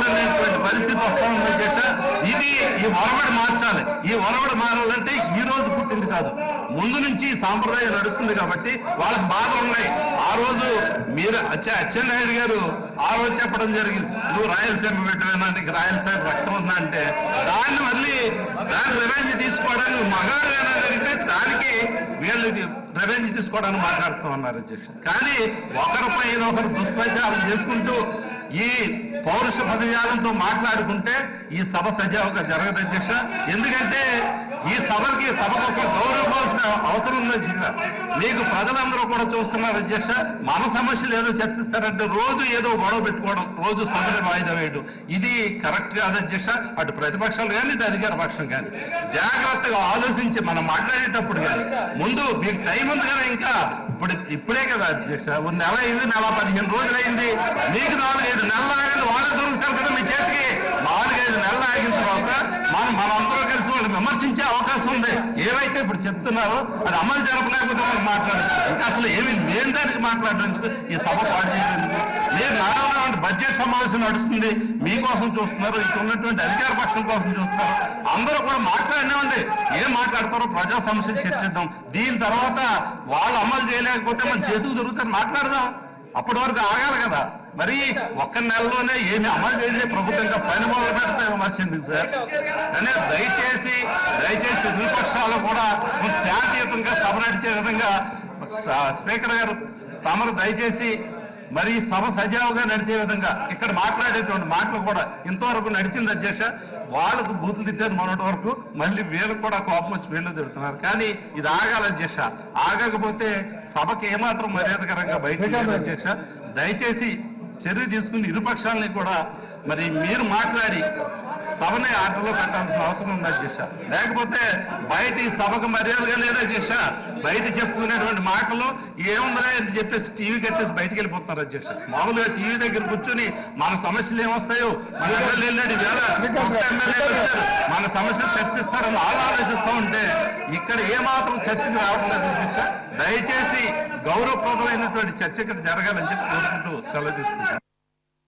చూడలేనటువంటి పరిస్థితి వస్తా ఉంది అధ్యక్ష ఇది ఈ ఒరవడి మార్చాలి ఈ ఒరవడి మారాలంటే ఈ రోజు పుట్టింది కాదు ముందు నుంచి ఈ సాంప్రదాయం నడుస్తుంది కాబట్టి వాళ్ళకి బాధలు ఉన్నాయి ఆ రోజు మీరు అచ్చ అచ్చెన్నాయుడు గారు ఆ రోజు చెప్పడం జరిగింది నువ్వు రాయలసీమ పెట్టినా నీకు రాయలసీమ రక్తం ఉందా అంటే దాన్ని మళ్ళీ దాన్ని రివెంజ్ తీసుకోవడానికి మగాడు ఏమైనా జరిగితే దానికి వీళ్ళు రివెంజ్ తీసుకోవడానికి మాట్లాడుతూ ఉన్నారు అధ్యక్ష కానీ ఒకరిపైన ఒకరు దుష్ప్రచారం చేసుకుంటూ ఈ పౌరుష పదజాలంతో మాట్లాడుకుంటే ఈ సభ సజావుగా జరగదు అధ్యక్ష ఎందుకంటే ఈ సభకి సభకు ఒక గౌరవవలసిన అవసరం ఉంది అధ్యక్ష మీకు ప్రజలందరూ కూడా చూస్తున్నారు అధ్యక్ష మన సమస్యలు ఏదో చర్చిస్తారంటే రోజు ఏదో గొడవ పెట్టుకోవడం రోజు సభని వాయిదా వేయడం ఇది కరెక్ట్ కాదు అధ్యక్ష అటు ప్రతిపక్షాలు కానీ ఇటు అధికార పక్షం కానీ జాగ్రత్తగా ఆలోచించి మనం మాట్లాడేటప్పుడు కానీ ముందు మీకు టైం ఉంది కదా ఇంకా ఇప్పుడు ఇప్పుడే కదా అధ్యక్ష ఒక నెల అయింది నెల పదిహేను రోజులు అయింది మీకు నాలుగైదు నెలలు ఆగింది వాళ్ళే దొరుకుతారు కదా మీ చేతికి నాలుగైదు నెలలు ఆగిన తర్వాత మనం మనందరూ కలిసి వాళ్ళు విమర్శించే అవకాశం ఉంది ఏవైతే ఇప్పుడు చెప్తున్నారో అది అమలు జరపలేకపోతే మనం మాట్లాడచ్చు ఇంకా అసలు ఏమి లేని దానికి మాట్లాడడం ఎందుకు? ఈ సభ పాడు చేయడం ఎందుకు? లేదు నారాయణ బడ్జెట్ సమావేశం నడుస్తుంది మీకోసం చూస్తున్నారు ఇక్కడ ఉన్నటువంటి అధికార పక్షం కోసం చూస్తున్నారు అందరూ కూడా మాట్లాడినామండి ఏం మాట్లాడతారో ప్రజా సమస్యలు చర్చిద్దాం దీని తర్వాత వాళ్ళు అమలు చేయలేకపోతే మన చేతుకు దొరుకుతారు మాట్లాడదాం అప్పటి వరకు ఆగాలి కదా మరి ఒక్క నెలలోనే ఏమి అమలు చేయలే ప్రభుత్వం ఇంకా పని మొదలు పెడితే విమర్శ ఎందుకు సార్ కానీ దయచేసి దయచేసి విపక్షాలు కూడా కొంచెం శాంతియుతంగా సభ నడిచే విధంగా స- స్పీకర్ గారు తమరు దయచేసి మరి ఈ సభ సజావుగా నడిచే విధంగా ఇక్కడ మాట్లాడేటువంటి మాటలు కూడా ఇంతవరకు నడిచింది అధ్యక్ష వాళ్ళకు బూతులు తిట్టారు మొన్నటి వరకు మళ్ళీ వీళ్ళకు కూడా కోపం వచ్చి వీళ్ళు తిడుతున్నారు కానీ ఇది ఆగాలి అధ్యక్ష ఆగకపోతే సభకి ఏమాత్రం మర్యాదకరంగా బయట అధ్యక్ష దయచేసి చర్య తీసుకుని ఇరుపక్షాలని కూడా మరి మీరు మాట్లాడి సభని ఆటలో పెట్టాల్సిన అవసరం ఉంది అధ్యక్ష లేకపోతే బయట ఈ సభకు మర్యాదగా లేదా అధ్యక్ష బయట చెప్పుకునేటువంటి మాటలు ఏముందా అని చెప్పేసి టీవీ కట్టేసి బయటికి వెళ్ళిపోతున్నారు అధ్యక్ష మామూలుగా టీవీ దగ్గర కూర్చొని మన సమస్యలు ఏమొస్తాయో మన ఎమ్మెల్యే వెళ్ళాడు వేళ కొత్త ఎమ్మెల్యేలు వచ్చారు మన సమస్యలు చర్చిస్తారని వాళ్ళు ఆలోచిస్తూ ఉంటే ఇక్కడ ఏమాత్రం చర్చకు రావడం లేదు అధ్యక్ష దయచేసి గౌరవప్రదమైనటువంటి చర్చ ఇక్కడ జరగాలని చెప్పి కోరుకుంటూ సెలవు తీసుకుంటాను